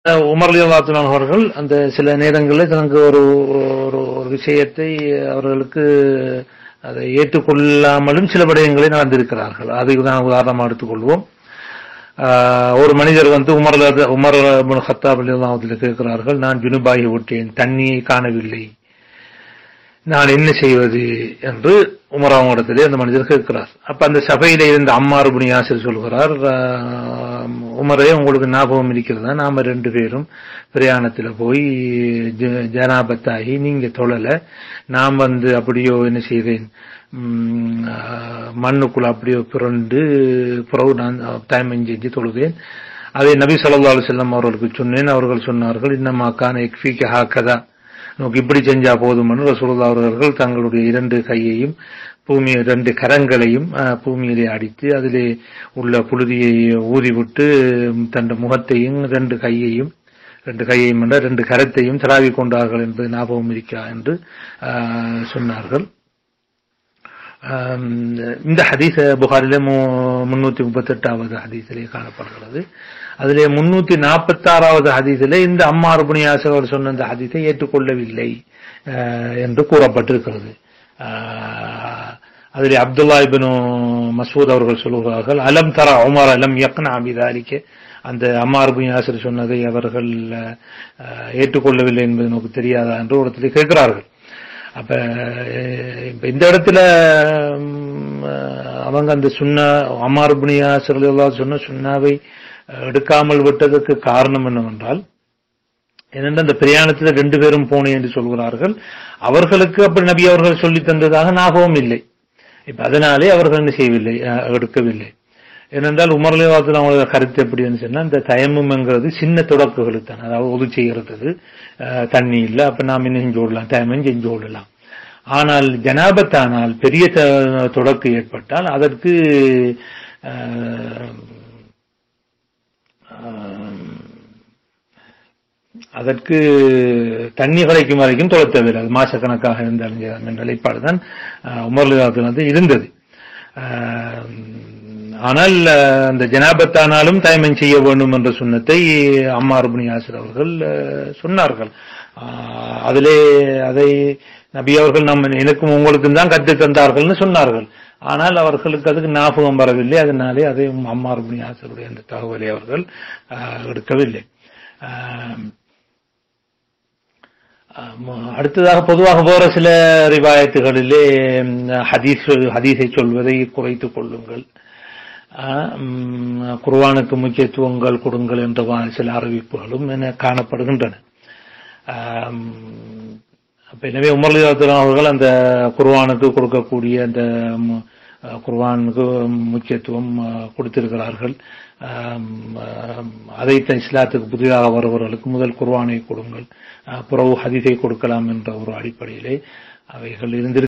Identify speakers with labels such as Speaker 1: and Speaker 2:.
Speaker 1: Umar அலிவாத்துலான் அவர்கள் அந்த சில நேரங்களில் தனக்கு ஒரு ஒரு ஒரு விஷயத்தை அவர்களுக்கு அதை ஏற்றுக்கொள்ளாமலும் சில விடயங்களை நடந்திருக்கிறார்கள் அதுக்கு தான் உதாரணமாக எடுத்துக்கொள்வோம் ஆஹ் ஒரு மனிதர் வந்து Umar Ali- Umar ibn Khattab அலிவாத்தில் கேட்கிறார்கள் நான் ஜுனுபாகி விட்டேன் தண்ணியை காணவில்லை நான் என்ன செய்வது என்று உமராவிடத்திலே அந்த மனிதர் கேட்கிறார் அப்ப அந்த சபையில இருந்த அம்மார் இப்னு யாசிர் சொல்கிறார் ஆஹ், உமரே உங்களுக்கு ஞாபகம் இருக்கிறதா நாம ரெண்டு பேரும் பிரயாணத்துல போய் ஜ- ஜனாபத்தாகி நீங்க தொழல நான் வந்து அப்படியோ என்ன செய்தேன் உம், ஆஹ், மண்ணுக்குள்ள அப்படியோ புரண்டு புறவு நான் டைம் செஞ்சு தொழுதேன் அதை நபி ஸல்லல்லாஹு அலைஹி வஸல்லம் அவர்களுக்கு சொன்னேன் அவர்கள் சொன்னார்கள் இன்னமா கான எக்ஃபீக ஹாக்கதா நமக்கு இப்படி செஞ்சா போதும்னு ரசூலுல்லாஹ் அவர்கள் தங்களுடைய இரண்டு கையையும் பூமி ரெண்டு கரங்களையும் அஹ், பூமியிலே அடித்து அதிலே உள்ள புழுதியை ஊதிவிட்டு தன் முகத்தையும் ரெண்டு கையையும் ரெண்டு கையையும் என்ற ரெண்டு கரத்தையும் தராவி கொண்டார்கள் என்பது ஞாபகம் இருக்கா என்று அஹ், சொன்னார்கள் ஆம், இந்த ஹதீஸ் புகாரிலே முன்னூத்தி முப்பத்தி எட்டாவது ஹதீஸிலே காணப்படுகிறது அதிலே முன்னூத்தி நாற்பத்தி ஆறாவது ஹதீஸிலே இந்த அம்மார் புனியாஸ் அவர் சொன்ன இந்த ஹதீஸை ஏற்றுக்கொள்ளவில்லை ஆஹ், என்று கூறப்பட்டிருக்கிறது ஆஹ், அதிலே அப்துல்லா இப்னு மசூத் அவர்கள் சொல்கிறார்கள் அலம் தரா உமர் அலம் யக்னா பிதாலிக்க அந்த அம்மார் புனியாசர் சொன்னதை அவர்கள் ஆஹ், ஏற்றுக்கொள்ளவில்லை என்பது நமக்கு தெரியாதா என்று ஒரு இடத்துல கேட்கிறார்கள் அப்ப அஹ், இப்ப இந்த இடத்துல ம், அஹ், அவங்க அந்த சுண்ணா அம்மார் புனியா சிறலா சொன்ன சுண்ணாவை அஹ், எடுக்காமல் விட்டதற்கு காரணம் என்னவென்றால் ஏனென்றால் அந்த பிரயாணத்தில் ரெண்டு பேரும் போனேன் என்று சொல்கிறார்கள் அவர்களுக்கு அப்படி நபி அவர்கள் சொல்லி தந்ததாக ஞாபகம் இல்லை இப்ப அதனாலே அவர்கள் என்ன செய்யவில்லை அஹ், எடுக்கவில்லை ஏனென்றால் உமர்லேவாத்தில் அவங்களோட கருத்து எப்படின்னு சொன்னா இந்த தயமம்ங்கிறது சின்ன தொடக்குகளுக்கு தான் அதாவது ஒது செய்யறதுக்கு அஹ், தண்ணி இல்லை அப்ப நாம் என்ன செஞ்சு விடலாம் தயமம் செஞ்சு விடலாம் ஆனால் ஜனாபத்தானால் பெரிய த- தொடக்கு ஏற்பட்டால் அதற்கு அஹ், அஹ், அதற்கு தண்ணி கிடைக்கும் வரைக்கும் தொலை தேவையில்லை அது மாசக்கணக்காக இருந்தாலும் சரி, என்ற நிலைப்பாடுதான் அஹ், உமர்லிதாத்தில் வந்து இருந்தது அஹ், ஆனால் அஹ், அந்த ஜனாபத்தானாலும் தயமம் செய்ய வேண்டும் என்ற சுண்ணத்தை அம்மார் இப்னு யாசிர் அவர்கள் அஹ், சொன்னார்கள் அஹ், அதிலே அதை நபி அவர்கள் நம்ம எனக்கும் உங்களுக்கும் தான் கற்று தந்தார்கள்னு சொன்னார்கள் ஆனால் அவர்களுக்கு அதுக்கு ஞாபகம் வரவில்லை அதனாலே அதை அம்மார் இப்னு யாசிருடைய அந்த தகவலை அவர்கள் அஹ், எடுக்கவில்லை அஹ், ஆமா. அடுத்ததாக பொதுவாக போற சில ரிவாயத்துகளிலே ம், ஹதீஸ் ஹதீஸை சொல்வதை குறைத்துக் கொள்ளுங்கள் ஆஹ், ம், குர்ஆனுக்கு முக்கியத்துவங்கள் கொடுங்கள் என்ற வா- சில அறிவிப்புகளும் என காணப்படுகின்றன ஆம், அப்ப எனவே உமர்லிதாத்துலாம் அவர்கள் அந்த குர்ஆனுக்கு கொடுக்கக்கூடிய அந்த ம், அஹ், குர்ஆனுக்கு முக்கியத்துவம் அஹ், கொடுத்திருக்கிறார்கள் ஆம், ஆம், அதைத்தான் இஸ்லாத்துக்கு புதிதாக வருபவர்களுக்கு முதல் குர்ஆனை கொடுங்கள் அஹ், பிறகு ஹதீஸை கொடுக்கலாம் என்ற ஒரு அடிப்படையிலே அவைகள் இருந்திருக்க